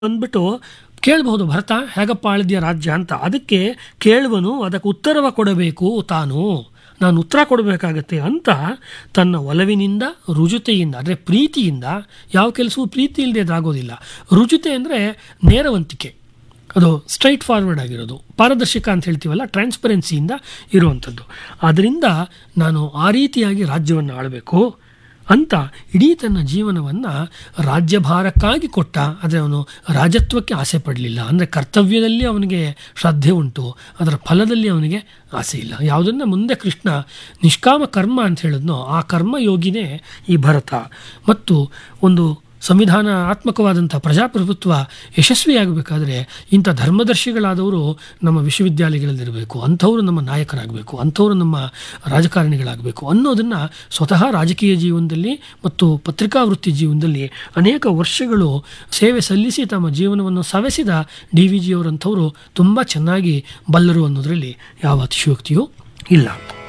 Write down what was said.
ಅಂದ್ಬಿಟ್ಟು ಕೇಳಬಹುದು ಭರತ ಹೇಗಪ್ಪ ಆಳಿದ್ಯ ರಾಜ್ಯ ಅಂತ ಅದಕ್ಕೆ ಕೇಳುವನು ಅದಕ್ಕೆ ಉತ್ತರವ ಕೊಡಬೇಕು ತಾನು ನಾನು ಉತ್ತರ ಕೊಡಬೇಕಾಗತ್ತೆ ಅಂತ ತನ್ನ ಒಲವಿನಿಂದ ರುಜುತೆಯಿಂದ ಅಂದರೆ ಪ್ರೀತಿಯಿಂದ ಯಾವ ಕೆಲಸವೂ ಪ್ರೀತಿ ಇಲ್ಲದೆ ಅದಾಗೋದಿಲ್ಲ ರುಜುತೆ ಅಂದರೆ ನೇರವಂತಿಕೆ ಅದು ಸ್ಟ್ರೈಟ್ ಫಾರ್ವರ್ಡ್ ಆಗಿರೋದು ಪಾರದರ್ಶಕ ಅಂತ ಹೇಳ್ತೀವಲ್ಲ ಟ್ರಾನ್ಸ್ಪರೆನ್ಸಿಯಿಂದ ಇರುವಂಥದ್ದು ಆದ್ದರಿಂದ ನಾನು ಆ ರೀತಿಯಾಗಿ ರಾಜ್ಯವನ್ನು ಆಳಬೇಕು ಅಂತ ಇಡೀ ತನ್ನ ಜೀವನವನ್ನು ರಾಜ್ಯಭಾರಕ್ಕಾಗಿ ಕೊಟ್ಟ ಆದರೆ ಅವನು ರಾಜತ್ವಕ್ಕೆ ಆಸೆ ಪಡಲಿಲ್ಲ ಅಂದರೆ ಕರ್ತವ್ಯದಲ್ಲಿ ಅವನಿಗೆ ಶ್ರದ್ಧೆ ಉಂಟು ಅದರ ಫಲದಲ್ಲಿ ಅವನಿಗೆ ಆಸೆ ಇಲ್ಲ ಯಾವುದನ್ನು ಮುಂದೆ ಕೃಷ್ಣ ನಿಷ್ಕಾಮ ಕರ್ಮ ಅಂತ ಹೇಳಿದ್ನೋ ಆ ಕರ್ಮಯೋಗಿನೇ ಈ ಭರತ ಮತ್ತು ಒಂದು ಸಂವಿಧಾನಾತ್ಮಕವಾದಂಥ ಪ್ರಜಾಪ್ರಭುತ್ವ ಯಶಸ್ವಿಯಾಗಬೇಕಾದ್ರೆ ಇಂಥ ಧರ್ಮದರ್ಶಿಗಳಾದವರು ನಮ್ಮ ವಿಶ್ವವಿದ್ಯಾಲಯಗಳಲ್ಲಿರಬೇಕು ಅಂಥವರು ನಮ್ಮ ನಾಯಕರಾಗಬೇಕು ಅಂಥವರು ನಮ್ಮ ರಾಜಕಾರಣಿಗಳಾಗಬೇಕು ಅನ್ನೋದನ್ನು ಸ್ವತಃ ರಾಜಕೀಯ ಜೀವನದಲ್ಲಿ ಮತ್ತು ಪತ್ರಿಕಾ ವೃತ್ತಿ ಜೀವನದಲ್ಲಿ ಅನೇಕ ವರ್ಷಗಳು ಸೇವೆ ಸಲ್ಲಿಸಿ ತಮ್ಮ ಜೀವನವನ್ನು ಸವೆಸಿದ ಡಿ ವಿ ಜಿಯವರಂಥವರು ತುಂಬ ಚೆನ್ನಾಗಿ ಬಲ್ಲರು ಅನ್ನೋದರಲ್ಲಿ ಯಾವ ಅತಿಶಯೋಕ್ತಿಯೂ ಇಲ್ಲ